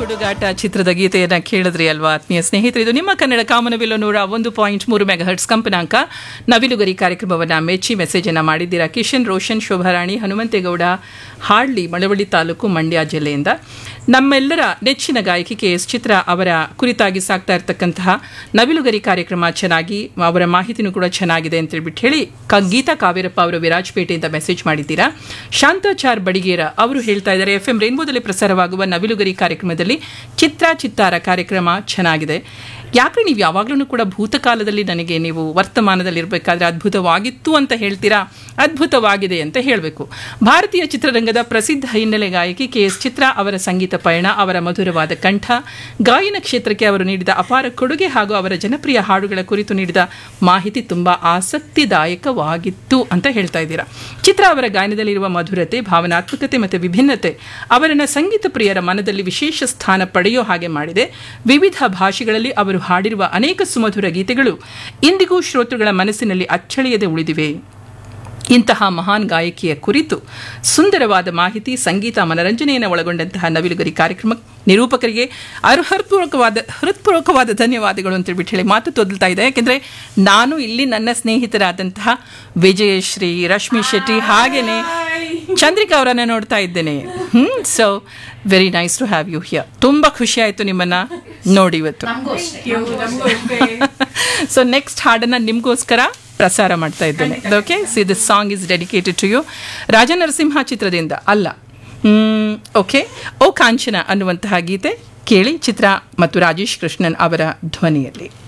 ಹುಡುಗಾಟ ಚಿತ್ರದ ಗೀತೆಯನ್ನ ಕೇಳಿದ್ರಿ ಅಲ್ವಾ ಆತ್ಮೀಯ ಸ್ನೇಹಿತರೆ ಇದು ನಿಮ್ಮ ಕನ್ನಡ ಕಾಮನಬಿಲ್ಲು ನೂರ ಒಂದು ಪಾಯಿಂಟ್ ಮೂರು ಮೆಗಾ ಹರ್ಟ್ಸ್ ಕಂಪನಾಂಕ ನವಿಲುಗರಿ ಕಾರ್ಯಕ್ರಮವನ್ನ ಮೆಚ್ಚಿ ಮೆಸೇಜ್ ಅನ್ನ ಮಾಡಿದ್ದೀರಾ ಕಿಶನ್ ರೋಷನ್ ಶೋಭಾರಾಣಿ ಹನುಮಂತೇಗೌಡ ಹಾಳ್ಳಿ ಮಳವಳ್ಳಿ ತಾಲೂಕು ಮಂಡ್ಯ ಜಿಲ್ಲೆಯಿಂದ ನಮ್ಮೆಲ್ಲರ ನೆಚ್ಚಿನ ಗಾಯಕಿ ಕೆ ಎಸ್ ಚಿತ್ರ ಅವರ ಕುರಿತಾಗಿ ಸಾಕ್ತಾ ಇರತಕ್ಕಂತಹ ನವಿಲುಗರಿ ಕಾರ್ಯಕ್ರಮ ಚೆನ್ನಾಗಿ ಅವರ ಮಾಹಿತಿನೂ ಕೂಡ ಚೆನ್ನಾಗಿದೆ ಅಂತ ಹೇಳ್ಬಿಟ್ಟು ಹೇಳಿ ಕ ಗೀತಾ ಕಾವೇರಪ್ಪ ಅವರು ವಿರಾಜಪೇಟೆಯಿಂದ ಮೆಸೇಜ್ ಮಾಡಿದ್ದೀರಾ ಶಾಂತಾಚಾರ್ ಬಡಿಗೇರ ಅವರು ಹೇಳ್ತಾ ಇದ್ದಾರೆ ಎಫ್ ಎಂ ರೇನ್ಬೋದಲ್ಲಿ ಪ್ರಸಾರವಾಗುವ ನವಿಲುಗರಿ ಕಾರ್ಯಕ್ರಮದಲ್ಲಿ ಚಿತ್ರ ಚಿತ್ತಾರ ಕಾರ್ಯಕ್ರಮ ಚೆನ್ನಾಗಿದೆ ಯಾಕೆ ನೀವು ಯಾವಾಗಲೂ ಕೂಡ ಭೂತಕಾಲದಲ್ಲಿ ನನಗೆ ನೀವು ವರ್ತಮಾನದಲ್ಲಿ ಇರಬೇಕಾದ್ರೆ ಅದ್ಭುತವಾಗಿತ್ತು ಅಂತ ಹೇಳ್ತೀರಾ ಅದ್ಭುತವಾಗಿದೆ ಅಂತ ಹೇಳಬೇಕು ಭಾರತೀಯ ಚಿತ್ರರಂಗದ ಪ್ರಸಿದ್ಧ ಹಿನ್ನೆಲೆ ಗಾಯಕಿ ಕೆ ಎಸ್ ಚಿತ್ರ ಅವರ ಸಂಗೀತ ಪಯಣ ಅವರ ಮಧುರವಾದ ಕಂಠ ಗಾಯನ ಕ್ಷೇತ್ರಕ್ಕೆ ಅವರು ನೀಡಿದ ಅಪಾರ ಕೊಡುಗೆ ಹಾಗೂ ಅವರ ಜನಪ್ರಿಯ ಹಾಡುಗಳ ಕುರಿತು ನೀಡಿದ ಮಾಹಿತಿ ತುಂಬಾ ಆಸಕ್ತಿದಾಯಕವಾಗಿತ್ತು ಅಂತ ಹೇಳ್ತಾ ಇದ್ದೀರಾ ಚಿತ್ರ ಅವರ ಗಾಯನದಲ್ಲಿರುವ ಮಧುರತೆ ಭಾವನಾತ್ಮಕತೆ ಮತ್ತು ವಿಭಿನ್ನತೆ ಅವರನ್ನ ಸಂಗೀತ ಪ್ರಿಯರ ಮನದಲ್ಲಿ ವಿಶೇಷ ಸ್ಥಾನ ಪಡೆಯೋ ಹಾಗೆ ಮಾಡಿದೆ ವಿವಿಧ ಭಾಷೆಗಳಲ್ಲಿ ಅವರು ಹಾಡಿರುವ ಅನೇಕ ಸುಮಧುರ ಗೀತೆಗಳು ಇಂದಿಗೂ ಶ್ರೋತೃಗಳ ಮನಸ್ಸಿನಲ್ಲಿ ಅಚ್ಚಳಿಯದೆ ಉಳಿದಿವೆ ಇಂತಹ ಮಹಾನ್ ಗಾಯಕಿಯ ಕುರಿತು ಸುಂದರವಾದ ಮಾಹಿತಿ ಸಂಗೀತ ಮನರಂಜನೆಯನ್ನು ಒಳಗೊಂಡಂತಹ ನವಿಲುಗರಿ ಕಾರ್ಯಕ್ರಮ ನಿರೂಪಕರಿಗೆ ಹೃತ್ಪೂರ್ವಕವಾದ ಹೃತ್ಪೂರ್ವಕವಾದ ಧನ್ಯವಾದಗಳು ಅಂತ ಹೇಳ್ಬಿಟ್ಟು ಹೇಳಿ ಮಾತು ತೊದಲ್ತಾ ಇದೆ ಯಾಕೆಂದರೆ ನಾನು ಇಲ್ಲಿ ನನ್ನ ಸ್ನೇಹಿತರಾದಂತಹ ವಿಜಯಶ್ರೀ ರಶ್ಮಿ ಶೆಟ್ಟಿ ಹಾಗೇನೆ ಚಂದ್ರಿಕಾ ಅವರನ್ನ ನೋಡ್ತಾ ಇದ್ದೇನೆ hmm so very nice to have you here ತುಂಬಾ ಖುಷಿ ಆಯ್ತು ನಿಮ್ಮನ್ನ ನೋಡಿ ಇವತ್ತು ಸೊ ನೆಕ್ಸ್ಟ್ ಹಾಡನ್ನ ನಿಮ್ಗೋಸ್ಕರ ಪ್ರಸಾರ ಮಾಡ್ತಾ ಇದ್ದೇನೆ okay see this song is dedicated to you Raja Narasimha ಚಿತ್ರದಿಂದ ಅಲ್ಲ ಓಕೆ ಓ ಕಾಂಚನ ಅನ್ನುವಂತಹ ಗೀತೆ ಕೇಳಿ ಚಿತ್ರ ಮತ್ತು ರಾಜೇಶ್ ಕೃಷ್ಣನ್ ಅವರ ಧ್ವನಿಯಲ್ಲಿ